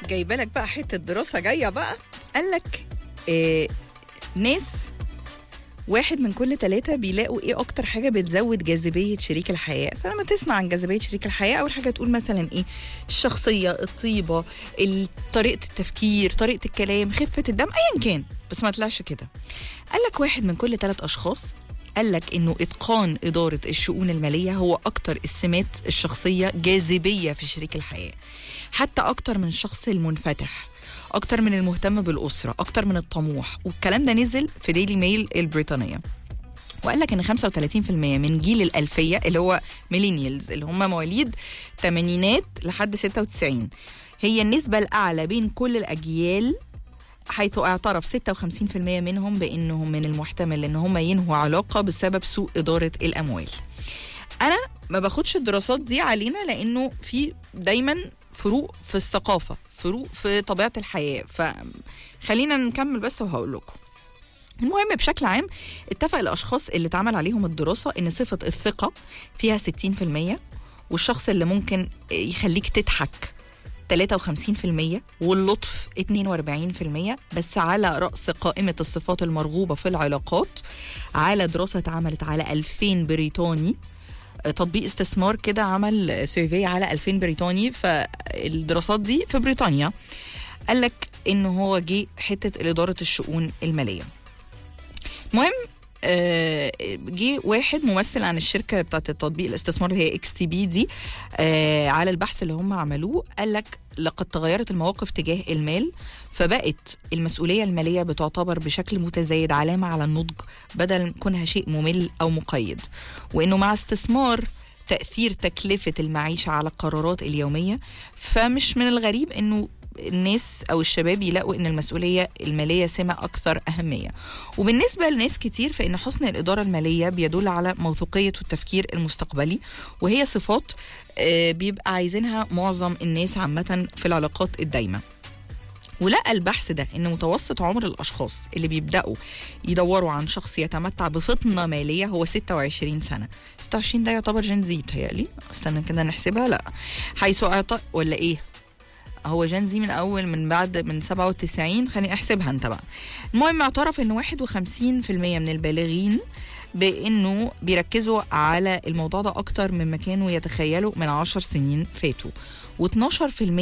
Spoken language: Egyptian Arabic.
جايبه لك بقى حته دراسه جايه بقى قال لك إيه ناس واحد من كل ثلاثة بيلاقوا ايه اكتر حاجة بتزود جاذبية شريك الحياة فلما تسمع عن جاذبية شريك الحياة اول حاجة تقول مثلا ايه الشخصية الطيبة ال- طريقة التفكير طريقة الكلام خفة الدم ايا كان بس ما طلعش كده قال لك واحد من كل ثلاث اشخاص قال لك انه اتقان اداره الشؤون الماليه هو اكتر السمات الشخصيه جاذبيه في شريك الحياه حتى اكتر من الشخص المنفتح اكتر من المهتم بالاسره اكتر من الطموح والكلام ده نزل في ديلي ميل البريطانيه وقال لك ان 35% من جيل الالفيه اللي هو ميلينيالز اللي هم مواليد تمانينات لحد 96 هي النسبه الاعلى بين كل الاجيال حيث اعترف 56% منهم بانهم من المحتمل ان هم ينهوا علاقه بسبب سوء اداره الاموال. انا ما باخدش الدراسات دي علينا لانه في دايما فروق في الثقافه، فروق في طبيعه الحياه، فخلينا نكمل بس وهقول لكم. المهم بشكل عام اتفق الاشخاص اللي اتعمل عليهم الدراسه ان صفه الثقه فيها 60% والشخص اللي ممكن يخليك تضحك 53% واللطف 42% بس على رأس قائمة الصفات المرغوبة في العلاقات على دراسة اتعملت على 2000 بريطاني تطبيق استثمار كده عمل سيرفي على 2000 بريطاني فالدراسات دي في بريطانيا قال لك ان هو جه حته اداره الشؤون الماليه المهم آه، جه واحد ممثل عن الشركه بتاعت التطبيق الاستثمار اللي هي اكس تي بي دي آه، على البحث اللي هم عملوه قال لك لقد تغيرت المواقف تجاه المال فبقت المسؤوليه الماليه بتعتبر بشكل متزايد علامه على النضج بدل كونها شيء ممل او مقيد وانه مع استثمار تاثير تكلفه المعيشه على القرارات اليوميه فمش من الغريب انه الناس او الشباب يلاقوا ان المسؤوليه الماليه سمه اكثر اهميه وبالنسبه لناس كتير فان حسن الاداره الماليه بيدل على موثوقيه التفكير المستقبلي وهي صفات آه، بيبقى عايزينها معظم الناس عامه في العلاقات الدايمه ولقى البحث ده ان متوسط عمر الاشخاص اللي بيبداوا يدوروا عن شخص يتمتع بفطنه ماليه هو 26 سنه 26 ده يعتبر جين زي بتهيألي استنى كده نحسبها لا حيث اعطى ولا ايه هو جين زي من اول من بعد من 97 خليني احسبها انت بقى المهم اعترف ان 51% من البالغين بانه بيركزوا على الموضوع ده اكتر مما كانوا يتخيلوا من 10 سنين فاتوا و12%